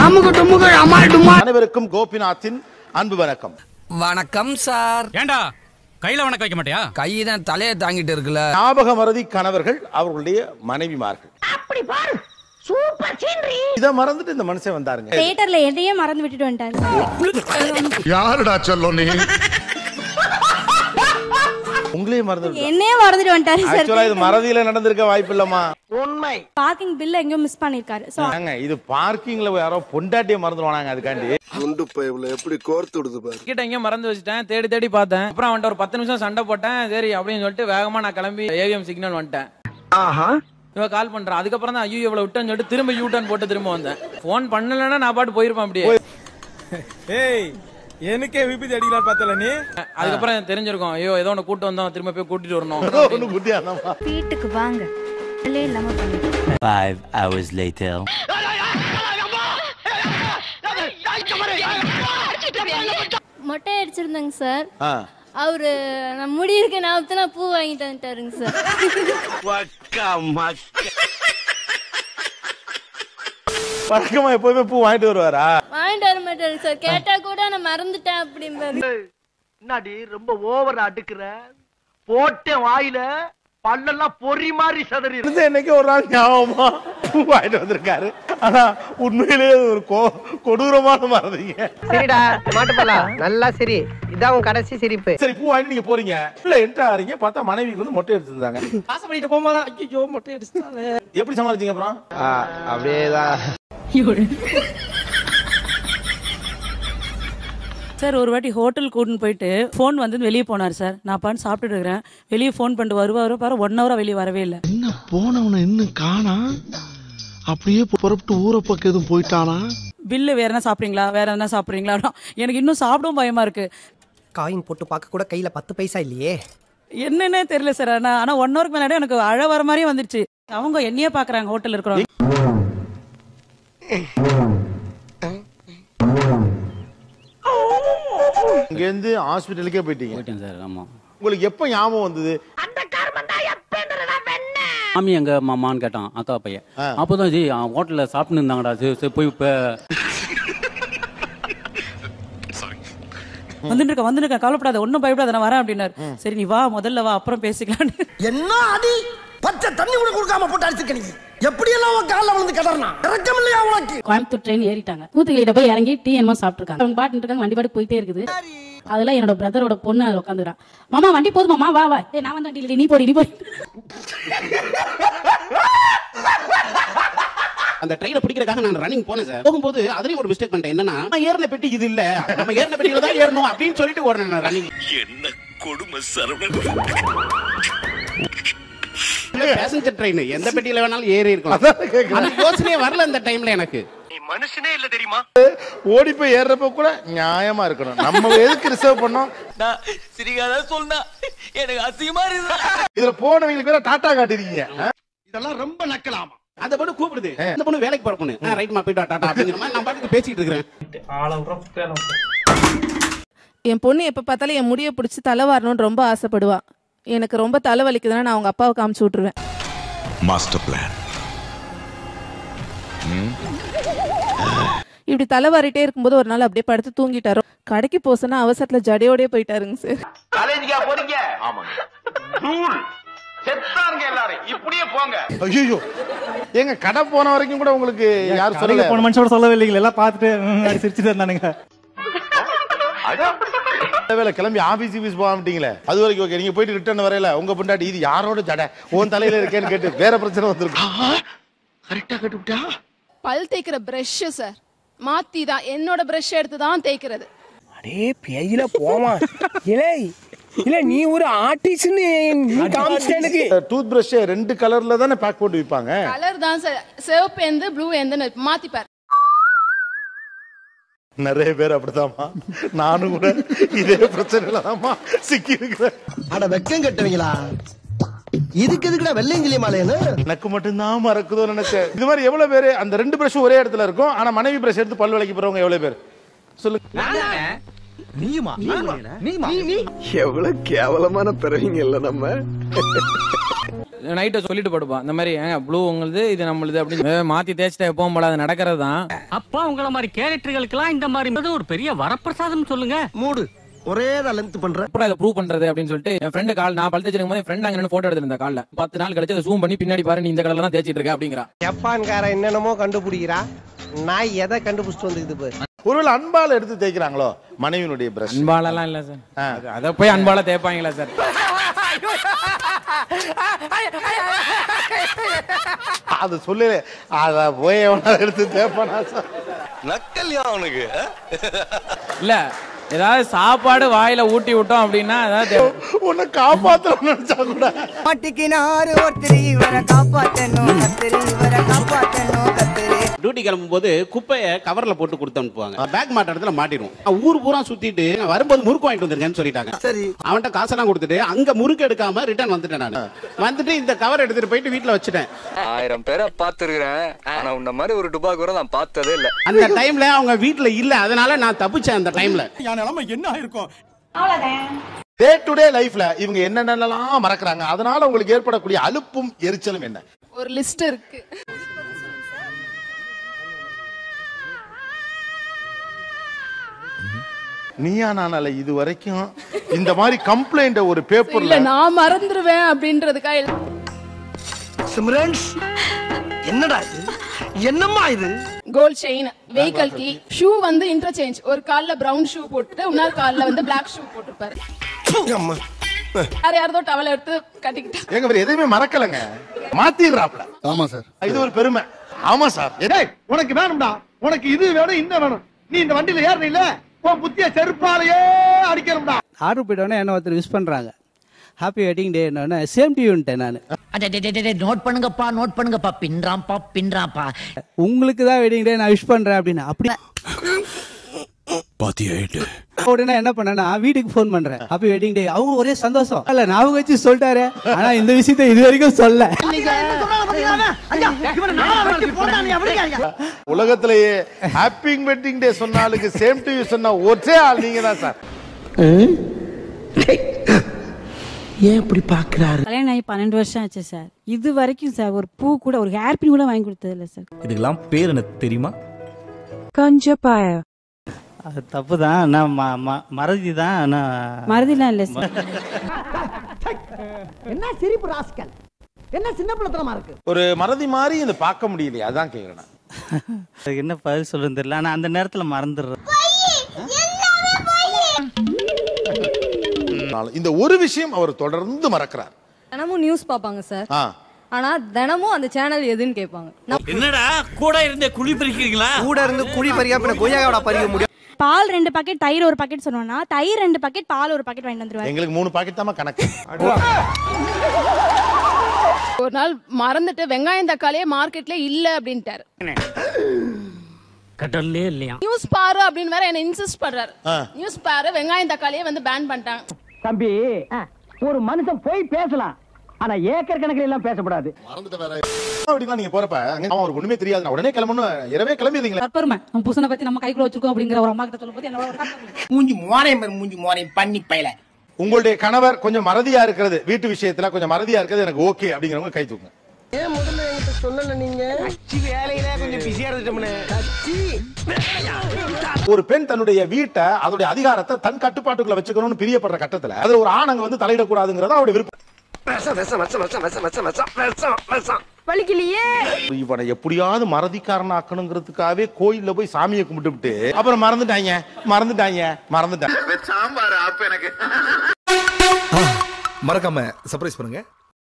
அமுகு டுமுகு அமால் டுமா அனைவருக்கும் கோபிநாத்தின் அன்பு வணக்கம் வணக்கம் சார் ஏண்டா கையில வணக்கம் வைக்க மாட்டியா கை தான் தலையை தாங்கிட்டு இருக்குல்ல ஞாபக மறதி கணவர்கள் அவர்களுடைய மனைவிமார்கள் இத மறந்துட்டு இந்த மனுஷன் வந்தாருங்க தியேட்டர்ல எதையே மறந்து விட்டுட்டு வந்துட்டாரு யாருடா சொல்லும் நீ உங்களையே மறந்து என்னையே மறந்துட்டு வந்துட்டாரு ஆக்சுவலா இது சார் மறதியில நடந்திருக்க வாய்ப்பு இல்லம்மா பார்க்கிங் பில்ல எங்கேயோ மிஸ் பண்ணிருக்காரு சோ ஏங்க, இது பார்க்கிங்ல யாரோ பொண்டாட்டிய மறந்துடுவானாங்க அதுக்காண்டி குண்டு பைப்ல எப்படி கோர்த்து விடுது பாரு கிட்ட எங்கேயோ மறந்து வச்சுட்டேன் தேடி தேடி பார்த்தேன் அப்புறம் அவன்கிட்ட ஒரு பத்து நிமிஷம் சண்டை போட்டேன் சரி அப்படின்னு சொல்லிட்டு வேகமா நான் கிளம்பி ஏவிஎம் சிக்னல் வந்துட்டேன் இவன் கால் பண்றான் அதுக்கப்புறம் தான் ஐயோ இவ்வளவு விட்டேன்னு சொல்லிட்டு திரும்ப யூ டர்ன் போட்டு திரும்ப வந்தேன் ஃபோன் பண்ணலன்னா நான் பாட்டு போயிருப்பேன் அப்படியே ஏய் எனக்கே விபத்து அடிக்கலாம் பார்த்தல நீ அதுக்கப்புறம் எனக்கு தெரிஞ்சிருக்கும் ஐயோ ஏதோ ஒன்று கூட்டு வந்தோம் திரும்ப போய் கூட்டிட்டு வரணும் ஏதோ ஒண்ணு புத்தியானமா வீட்டுக்கு வாங்க இல்லே இல்லாம பண்ணிட்டு Five hours later. மொட்டை அடிச்சிருந்தேங்க சார் ஆ. அவரு நான் முடி இருக்க நான் பூ வாங்கிட்டு வந்துட்டாருங்க சார் வழக்கமா எப்பவுமே பூ வாங்கிட்டு வருவாரா வாங்கிட்டு வர மாட்டாரு சார் கேட்டா கூட நான் மறந்துட்டேன் அப்படிம்பாரு என்னடி ரொம்ப ஓவர் அடுக்குற போட்டேன் வாயில பல்லெல்லாம் பொறி மாதிரி சதறி இருந்து என்னைக்கு ஒரு நாள் ஞாபகமா பூ வாங்கிட்டு வந்திருக்காரு ஆனா உண்மையிலேயே அது ஒரு கொ- கொடூரமான மறதிங்க சரிடா மாட்டுப்பலா நல்லா சரி இதான் உன் கடைசி சிரிப்பு சரி பூ வாங்கிட்டு நீங்க போறீங்க இல்ல என்ட்ரு ஆறீங்க பார்த்தா மனைவிக்கு வந்து மொட்டை எடுத்திருந்தாங்க ஆசைப்பட்டு போகும்போது ஐயோ மொட்டை அடிச்சுட்டாலே எப்படி சமாளிச்சீங்க அப்புறம் அப்படியேதான் சார் ஒரு வாட்டி ஹோட்டல் கூட்டின்னு போயிட்டு ஃபோன் வந்து வெளியே போனார் சார் நான் பான்னு சாப்பிட்டுட்டு இருக்கிறேன் வெளியே ஃபோன் பண்ணிட்டு வருவாரோ பாரு ஒன் ஹவரா வெளியே வரவே இல்லை என்ன போனவன இன்னும் காணா அப்படியே புறப்பட்டு ஊரை பக்கம் எதுவும் போயிட்டானா பில்லு வேற என்ன சாப்பிட்றீங்களா வேற என்ன சாப்பிட்றீங்களா எனக்கு இன்னும் சாப்பிடவும் பயமா இருக்கு காயின் போட்டு பார்க்க கூட கையில பத்து பைசா இல்லையே என்னன்னே தெரியல சார் ஆனா ஆனா ஒன் ஹவருக்கு மேலே எனக்கு அழ வர மாதிரியே வந்துருச்சு அவங்க என்னையே பாக்குறாங்க ஹோட்டல் இருக்கிறவங்க இங்க இருந்து ஹாஸ்பிட்டலுக்கே போயிட்டீங்க போயிட்டேன் சார் ஆமா உங்களுக்கு எப்ப ஞாபகம் வந்தது மாமி எங்க மாமான்னு கேட்டான் அக்கா பையன் அப்போதான் ஜி ஹோட்டல்ல சாப்பிட்டு இருந்தாங்கடா சரி சரி போய் இப்ப வந்துட்டு இருக்க வந்துட்டு இருக்க கவலைப்படாத ஒன்றும் பயப்படாத நான் வரேன் அப்படின்னாரு சரி நீ வா முதல்ல வா அப்புறம் பேசிக்கலான்னு என்ன அடி பச்சை தண்ணி கூட கொடுக்காம போட்டு அடிச்சுக்க நீ எப்படி எல்லாம் உன் காலில் விழுந்து கிடறான் இறக்கம் இல்லையா உனக்கு கோயம்புத்தூர் ட்ரெயின் ஏறிட்டாங்க கூத்துக்கிட்ட போய் இறங்கி டீ என்னமோ சாப்பிட்டுருக்காங்க அவங்க பாட்டு இருக்காங்க வண்டி பாட்டு போயிட்டே இருக்குது அதெல்லாம் என்னோட பிரதரோட பொண்ணு அதில் உட்காந்துறான் மாமா வண்டி போதுமாமா வா வா ஏய் நான் வந்து வண்டி இல்லை நீ போடி நீ போடி அந்த ட்ரெயினை பிடிக்கிறதுக்காக நான் ரன்னிங் போனேன் சார் போகும்போது அதுலயும் ஒரு மிஸ்டேக் பண்ணிட்டேன் என்னன்னா நம்ம ஏறின பெட்டி இது இல்ல நம்ம ஏறின பெட்டியில தான் ஏறணும் அப்படின்னு சொல்லிட்டு ஓடுறேன் நான் ரன்னிங் என்ன கொடுமை சரவணன் பேசஞ்சர் ட்ரெயின் எந்த பெட்டியில வேணாலும் ஏறி இருக்கலாம் ஆனா யோசனையே வரல அந்த டைம்ல எனக்கு நீ மனுஷனே இல்ல தெரியுமா ஓடி போய் ஏறுறப்ப கூட நியாயமா இருக்கணும் நம்ம எதுக்கு ரிசர்வ் பண்ணோம் சிரிக்காத சொன்னா எனக்கு அசிங்கமா இருக்கு இதுல போனவங்களுக்கு வேற டாட்டா காட்டிருக்கீங்க இதெல்லாம் ரொம்ப நக்கலாமா அந்த பொண்ணு கூப்பிடுது அந்த பொண்ணு வேலைக்கு போற பொண்ணு ரைட் மா போயிட்டு டாடா அப்படிங்கிற மாதிரி நான் பாட்டுக்கு பேசிட்டு இருக்கிறேன் என் பொண்ணு எப்ப பார்த்தாலும் என் முடியை பிடிச்சி தலை வரணும்னு ரொம்ப ஆசைப்படுவா எனக்கு ரொம்ப தலை வலிக்குதுன்னா நான் அவங்க அப்பாவை காமிச்சு விட்டுருவேன் மாஸ்டர் பிளான் இப்படி தலை வாரிட்டே இருக்கும்போது ஒரு நாள் அப்படியே படுத்து தூங்கிட்டாரு கடைக்கு போசனா அவசரத்துல ஜடையோடய போயிட்டாருங்க சார் காலேஜிக்கா போறீங்க ஆமாங்க தூள் செத்தாருங்க எல்லாரும் இப்படியே போங்க ஐயோ ஏங்க கடை போன வரைக்கும் கூட உங்களுக்கு யாரும் சொல்லல போன மனுஷோட சொல்லவே இல்லைங்க எல்லாம் பார்த்துட்டு ம், அப்படி சிரிச்சுட்டு இருந்தானுங்க வேலை கிளம்பி ஆபீஸ் ஆபீஸ் போகாமட்டீங்களே அது வரைக்கும் ஓகே நீங்க போயிட்டு ரிட்டர்ன் வரையில உங்க பொண்டாட்டி இது யாரோட ஜடை உன் தலையில இருக்கேன்னு கேட்டு வேற பிரச்சனை வந்திருக்கும் கரெக்டா கட்டுவிட்டா பல் தேய்க்கிற பிரஷ் சார் மாத்தி தான் என்னோட பிரஷ் எடுத்து தான் தேய்க்கிறது அடே பேயில போமா இலே இல்ல நீ ஒரு ஆர்டிஸ்ட்னு நீ காமிச்சிட்ட எனக்கு டூத் பிரஷ் ரெண்டு கலர்ல தானே பேக் போட்டு விற்பாங்க கலர் தான் சார் சிவப்பு எந்த ப்ளூ எந்த மாத்திப்பார் நிறைய பேர் அப்படிதாம்மா நானும் கூட இதே பிரச்சனையில தான்மா சிக்கி இருக்கிறேன் அட வெக்கம் கட்டுவீங்களா இதுக்கு எதுக்குடா வெள்ளையங்கிலி மாலையன்னு எனக்கு மட்டும்தான் மறக்குதோ நினைச்சேன் இது மாதிரி எவ்வளவு பேரு அந்த ரெண்டு பிரஷும் ஒரே இடத்துல இருக்கும் ஆனா மனைவி பிரஷ் எடுத்து பல் விலைக்கு போறவங்க எவ்வளவு பேர் சொல்லுங்க எவ்வளவு கேவலமான பிறவிங்க இல்ல நம்ம நைட்டை சொல்லிட்டு படுப்பான் இந்த மாதிரி ஏங்க ப்ளூ உங்களுது இது நம்மளுது அப்படின்னு ஏ, மாத்தி தேய்ச்சிட்டா எப்பவும் போல அது நடக்கிறது தான் அப்பா உங்கள மாதிரி கேரக்டர்களுக்கெல்லாம் இந்த மாதிரி ஒரு பெரிய வரப்பிரசாதம் சொல்லுங்க மூடு ஒரே தான் லென்த் பண்ற அப்புறம் இதை ப்ரூவ் பண்றது அப்படின்னு சொல்லிட்டு என் ஃப்ரெண்டு கால் நான் பழுத்து வச்சிருக்கும் போது என் ஃப்ரெண்ட் அங்க போட்டோ எடுத்திருந்த கால்ல பத்து நாள் கழிச்சு அதை ஜூம் பண்ணி பின்னாடி பாரு நீ இந்த கலர்ல தான் தேய்ச்சிட்டு இருக்க அப்படிங்கிறா ஜப்பான்கார என்னென்னமோ கண்டுபிடிக்கிறா நான் எதை கண்டுபிடிச்சிட்டு வந்துக்குது பாரு ஒருவேளை அன்பால எடுத்து தேய்க்கிறாங்களோ மனைவியினுடைய பிரஷ் அன்பாலலாம் இல்ல சார் அதை போய் அன்பால தேய்ப்பாங்களா சார் அது சொல்லல அத போய் எவனா எடுத்து தேய்ப்பானா சார் நக்கல்யா அவனுக்கு இல்ல ஏதாவது சாப்பாடு வாயில ஊட்டி விட்டோம் அப்படின்னா ஏதாவது உன்னை காப்பாத்தணும்னு நினைச்சா கூட மாட்டிக்கினாரு ஒருத்தர் இவரை காப்பாத்தணும் கத்திரி இவரை காப்பாத்தணும் கத்திரி டியூட்டி கிளம்பும் போது குப்பையை கவர்ல போட்டு கொடுத்து அனுப்புவாங்க பேக் மாட்ட இடத்துல மாட்டிடும் நான் ஊர் பூரா சுத்திட்டு நான் வரும்போது முறுக்கு வாங்கிட்டு வந்திருக்கேன்னு சொல்லிட்டாங்க சரி அவன்கிட்ட காசெல்லாம் கொடுத்துட்டு அங்க முறுக்கு எடுக்காம ரிட்டர்ன் வந்துட்டேன் நான் வந்துட்டு இந்த கவர் எடுத்துட்டு போயிட்டு வீட்டுல வச்சுட்டேன் ஆயிரம் பேரை பார்த்துருக்கிறேன் ஆனா உன்ன மாதிரி ஒரு டுபா கூட நான் பார்த்ததே இல்ல அந்த டைம்ல அவங்க வீட்டுல இல்ல அதனால நான் தப்பிச்சேன் அந்த டைம்ல என் நிலைமை என்ன ஆயிருக்கும் டே டு டே லைஃப்ல இவங்க என்னென்னலாம் மறக்கறாங்க அதனால உங்களுக்கு ஏற்படக்கூடிய அலுப்பும் எரிச்சலும் என்ன ஒரு லிஸ்ட் இருக்கு நீயா நானால இது வரைக்கும் இந்த மாதிரி கம்ப்ளைண்ட் ஒரு இல்ல பேப்பர்ல நான் மறந்துருவேன் அப்படின்றதுக்காக எழு- சிம்ரன்ஸ் என்னடா இது என்னம்மா இது gold chain vehicle key shoe வந்து இன்டர்சேஞ்ச் ஒரு கால்ல பிரவுன் ஷூ போட்டுட்டு இன்னொரு கால்ல வந்து பிளாக் ஷூ போட்டிருப்பாரு வேற யாரதோ டவல் எடுத்து கட்டிக்கிட்டா எங்க வேற எதையுமே மறக்கலங்க மாத்திடுறாப்ல ஆமா சார் இது ஒரு பெருமை ஆமா சார் டேய் உனக்கு வேணும்டா உனக்கு இது வேணும் இந்த வேணும் நீ இந்த வண்டியில ஏறணும் இல்ல உன் புத்திய செருப்பாலேயே அடிக்கணும்டா ஆர்டர் போயிட்டோன்னே என்ன ஒருத்தர் விஷ் பண்றாங்க ஹாப்பி வெட்டிங் டே என்ன சேம் டியூன்ட்டேன் நான் நோட் பண்ணுங்கப்பா நோட் பண்ணுங்கப்பா பின்றாம்பா பின்றாம்பா உங்களுக்கு தான் வெட்டிங் டே நான் விஷ் பண்றேன் அப்படின்னு அப்படி பாத்தி ஆயிட்டு உடனே என்ன பண்ணேன்னா வீட்டுக்கு ஃபோன் பண்றேன் ஹாப்பி வெட்டிங் டே அவங்க ஒரே சந்தோஷம் இல்ல ஞாபகம் வச்சு சொல்லிட்டாரு ஆனா இந்த விஷயத்தை இது வரைக்கும் சொல்ல உலகத்திலேயே ஹாப்பி வெட்டிங் டே சொன்னாலுக்கு சேம் டு யூ சொன்ன ஒரே ஆள் நீங்க தான் சார் ஏன் இப்படி பாக்குறாரு கல்யாணம் ஆகி பன்னெண்டு வருஷம் ஆச்சு சார் இது வரைக்கும் சார் ஒரு பூ கூட ஒரு ஹேர் பின் கூட வாங்கி கொடுத்தது இல்ல சார் இதுக்கெல்லாம் பேர் என்ன தெரியுமா கொஞ்சம் பாய அது தப்பு தான் நான் ம- ம- மறதி தான் நான் மறதிலாம் இல்ல சார் என்ன சிரிப்பு ராஸ்கல் என்ன சின்ன பிள்ளைத்தனமா இருக்கு ஒரு மறதி மாதிரி இந்த பார்க்க முடியலையே அதான் கேக்குறேன் நான். அதுக்கு என்ன பதில் சொல்றது தெரியல ஆனா அந்த நேரத்துல மறந்துடுறேன் இந்த ஒரு விஷயம் அவர் தொடர்ந்து மறக்கிறார் தினமும் நியூஸ் பார்ப்பாங்க சார் ஆ ஆனா தினமும் அந்த சேனல் எதுன்னு கேட்பாங்க நான் என்னடா கூட இருந்தே குழி பறிக்கிறீங்களா கூட இருந்து குழி பறியா பின்ன கொய்யாவோட பறிக்க முடியும் பால் ரெண்டு பாக்கெட் தயிர் ஒரு பாக்கெட் சொன்னோம்னா தயிர் ரெண்டு பாக்கெட் பால் ஒரு பாக்கெட் வாங்கிட்டு வந்துருவாரு எங்களுக்கு மூணு பாக்கெட் தான் கணக்கு ஒரு நாள் மறந்துட்டு வெங்காயம் தக்காளியே மார்க்கெட்ல இல்ல அப்படின்ட்டாரு கடல்லே இல்லையா நியூஸ் பாரு அப்படின்னு வேற என்ன இன்சிஸ்ட் பண்றாரு ஆ. நியூஸ் பாரு வெங்காயம் தக்காளியே வந்து பேன் பண்ணிட்டாங்க தம்பி ஒரு மனுஷன் போய் பேசலாம் ஆனா ஏக்கர் கணக்கில் எல்லாம் பேசக்கூடாது அப்படின்னா நீங்க போறப்ப அங்க அவன் அவருக்கு ஒண்ணுமே தெரியாது நான் உடனே கிளம்பணும் இரவே கிளம்பிடுறீங்களா கற்பருமை நம்ம புருஷனை பத்தி நம்ம கைக்குள்ள வச்சிருக்கோம் அப்படிங்கிற ஒரு அம்மா கிட்ட சொல்லும்போது என்னோட ஒரு கற்பனை. மூஞ்சி மோரையும் மூஞ்சி மோரையும் பண்ணி பையல உங்களுடைய கணவர் கொஞ்சம் மறதியா இருக்கிறது வீட்டு விஷயத்துல கொஞ்சம் மறதியா இருக்கிறது எனக்கு ஓகே அப்படிங்கிறவங்க கை தூக்குங்க ஏன் முதல்ல என்கிட்ட சொல்லல நீங்க கட்சி வேலையில கொஞ்சம் பிஸியா இருந்துட்டோம்னே கட்சி ஒரு பெண் தன்னுடைய வீட்டை அதோடைய அதிகாரத்தை தன் கட்டுப்பாட்டுக்குள்ள வச்சுக்கணும்னு பிரியப்படுற கட்டத்துல அது ஒரு ஆண் அங்க வந்து தலையிடக்கூடாதுங்கிறத அவருடைய விருப்பம் விஷம் விஷம் விஷம் விஷம் விஷம் விஷம் விஷம் விஷம் விஷம் வலிக்கலையே இவனை எப்படியாவது மறதிக்காரன் ஆக்கணுங்கிறதுக்காகவே கோயில்ல போய் சாமியை கும்பிட்டு அப்புறம் மறந்துட்டாங்க மறந்துட்டாங்க மறந்துட்டாங்க சாம்பார் அப்ப எனக்கு மறக்காம சர்ப்ரைஸ் பண்ணுங்க